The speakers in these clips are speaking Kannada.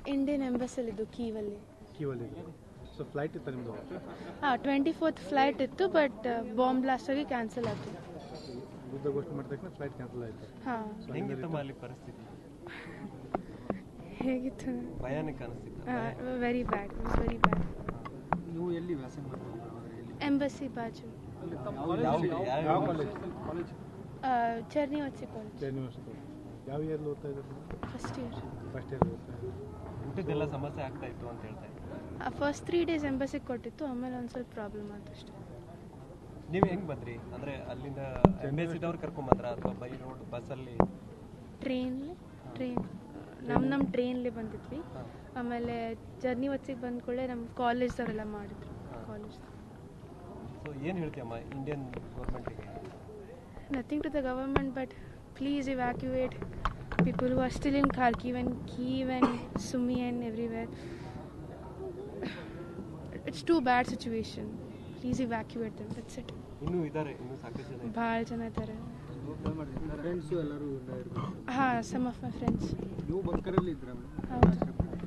ಇಂಡಿಯನ್ ಎಂಬಸಲ್ಲಿದ್ದು ಕೀವಲ್ಲಿ ಕೀವಲ್ಲಿ ಸೊ ಫ್ಲೈಟ್ ಇತ್ತು ನಿಮ್ಮದು ಹಾಂ ಟ್ವೆಂಟಿ ಫೋರ್ತ್ ಫ್ಲೈಟ್ ಇತ್ತು ಬಟ್ ಬಾಂಬ್ ಬ್ಲಾಸ್ಟ್ ಆಗಿ ಕ್ಯಾನ್ಸಲ್ ಆಯಿತು ಯುದ್ಧ ಘೋಷಣೆ ಮಾಡಿದ ತಕ್ಷಣ ಫ್ಲೈಟ್ ಕ್ಯಾನ್ಸಲ್ ಆಯಿತು ಹಾಂ ಹೆಂಗಿತ್ತಮ್ಮ ಅಲ್ಲಿ ಪರಿಸ್ಥಿತಿ ಹೇಗಿತ್ತು ಭಯಾನಕ ಅನಿಸ್ತಿತ್ತು ವೆರಿ ಬ್ಯಾಡ್ ವೆರಿ ಬ್ಯಾಡ್ ನೀವು ಎಲ್ಲಿ ವ್ಯಾಸಂಗ ಮಾಡ್ತಿದ್ದೀರಾ ಅಂದ್ರೆ ಎಲ್ಲಿ ಎಂಬಸಿ ಬಾಜು ಯಾವ ಕಾಲೇಜ್ ಚರ್ನಿ ವಚ್ಚಿ ಕಾಲೇಜ್ ಯೂನಿವರ್ಸಿಟಿ ಯಾವ ಇಯರ್ ಓದ್ತಾ ಇದ್ದಾರೆ ಫಸ್ಟ್ ಇಯರ್ ಫಸ್ಟ್ ಇಯರ್ ಓದ್ತಾ ಇದ್ದಾರೆ ಊಟದ್ದೆಲ್ಲ ಸಮಸ್ಯೆ ಆಗ್ತಾ ಇತ್ತು ಅಂತ ಹೇಳ್ತಾ ಇದ್ರು ಫಸ್ಟ್ ತ್ರೀ ಡೇಸ್ ಎಂಬಸಿಗೆ ಕೊಟ್ಟಿತ್ತು ಆಮೇಲೆ ಒಂದು ಸ್ವಲ್ಪ ಪ್ರಾಬ್ಲಮ್ ಆಯ್ತು ಅಷ್ಟೇ ನೀವು ಹೆಂಗ್ ಬಂದ್ರಿ ಅಂದ್ರೆ ಅಲ್ಲಿಂದ ಎಂಬೆಸಿದವ್ರು ಕರ್ಕೊಂಡ್ ಬಂದ್ರ ಅಥವಾ ಬೈ ರೋಡ್ ಬಸ್ಸಲ್ಲಿ ಟ್ರೈನ್ಲಿ ಟ್ರೈನ್ ನಮ್ಮ ನಮ್ಮ ಟ್ರೈನ್ಲಿ ಬಂದಿದ್ವಿ ಆಮೇಲೆ ಜರ್ನಿ ವಚ್ಚಿಗೆ ಬಂದ ಕೂಡಲೇ ನಮ್ಮ ಕಾಲೇಜ್ದವರೆಲ್ಲ ಮಾಡಿದ್ರು ಕಾಲೇಜ್ ಸೊ ಏನ್ ಹೇಳ್ತೀಯಮ್ಮ ಇಂಡಿಯನ್ ಗೌರ್ಮೆಂಟಿಗೆ nothing to the government but please evacuate people who are still in Kharkiv and Kyiv and Sumy and everywhere it's too bad situation please evacuate them that's it ಇನ್ನೂ ಇದಾರೆ ಇನ್ನೂ ಸಾಕಷ್ಟು ಜನ ಇದ್ದಾರೆ. ಭಾಳ ಜನ ಇದ್ದಾರೆ ಫ್ರೆಂಡ್ಸು ಎಲ್ಲರೂ ಇರ್ಬೇಕು ಹಾಂ ಸಮ್ ಆಫ್ ಮೈ ಫ್ರೆಂಡ್ಸ್ ನೀವು ಬಂಕರಲ್ಲಿ ಇದ್ರ ಹೌದು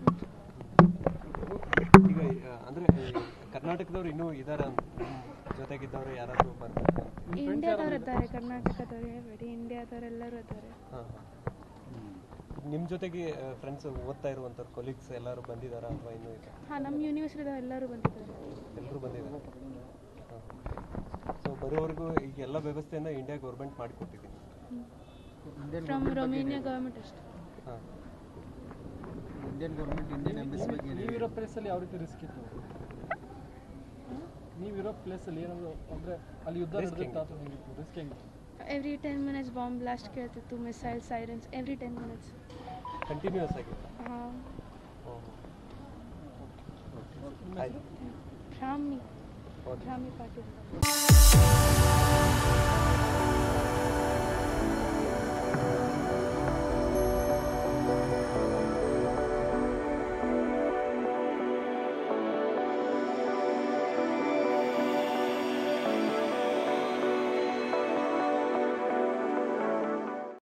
ಈಗ ಆ, ಅಂದ್ರೆ ಈ ಕರ್ನಾಟಕದವ್ರು ಇನ್ನೂ ಇದಾರ ಜೊತೆಗಿದ್ದವ್ರು ಯಾರಾದ್ರೂ ಬರ್ಬೇಕು ಇಂಡಿಯಾದವ್ರು ಇದ್ದಾರೆ ಕರ್ನಾಟಕದವ್ರು ಹೇಳ್ಬೇಡಿ ಇಂಡಿಯಾದವರೆಲ್ಲರೂ ಇದ್ದಾರೆ ಹಾ ನಿಮ್ಮ ಜೊತೆಗೆ ಫ್ರೆಂಡ್ಸ್ ಓದ್ತಾ ಇರುವಂಥವ್ರು ಕೊಲೀಗ್ಸ್ ಎಲ್ಲರೂ ಬಂದಿದಾರ ಅಥವಾ ಇನ್ನೂ ಇದೆ ಹಾಂ ನಮ್ಮ ಯೂನಿವರ್ಸಿಟಿದ ಎಲ್ಲರೂ ಬಂದಿದ್ದಾರೆ ಎಲ್ಲರೂ ಬಂದಿದ್ದಾರೆ ಸೊ ಬರೋವರೆಗೂ ಈಗ ಎಲ್ಲ ವ್ಯವಸ್ಥೆಯನ್ನ ಇಂಡಿಯಾ ಗೌರ್ಮೆಂಟ್ ಮಾಡಿಕೊಟ್ಟಿದ್ದೀನಿ ಇಂಡಿಯನ್ ಫ್ರಮ್ ರೊಮೇನಿಯಾ ಗವರ್ಮೆಂಟ್ ಅಷ್ಟೇ ಹಾಂ ಇಂಡಿಯನ್ ಗೌರ್ಮೆಂಟ್ ಇಂಡಿಯನ್ ಎಂಬಸಿ ಬಗ್ಗೆ ಏನ್ ನೀವಿರೋ ಪ್ಲೇಸಲ್ಲಿ ಯಾವ ರೀತಿ ರಿಸ್ಕ್ ಇತ್ತು ನೀವಿರೋ ಪ್ಲೇಸಲ್ಲಿ ಏನಾದ್ರು ಅಂದ್ರೆ ಅಲ್ಲಿ ಯುದ್ಧ Risk ನಡೆದಿತ್ತು ಅಥವಾ ಹೆಂಗಿತ್ತು ರಿಸ್ಕ್ ಹೆಂಗಿತ್ತು every ten minutes bomb blast ಕೇಳ್ತಿತ್ತು missile sirens every ten minutes continuous ಆಗಿಲ್ಲ ಹಾಂ ಆಯ್ತು ಭ್ರಾಮಿ ಓಕೆ ಭ್ರಾಮಿ ಪಾಟೀಲ್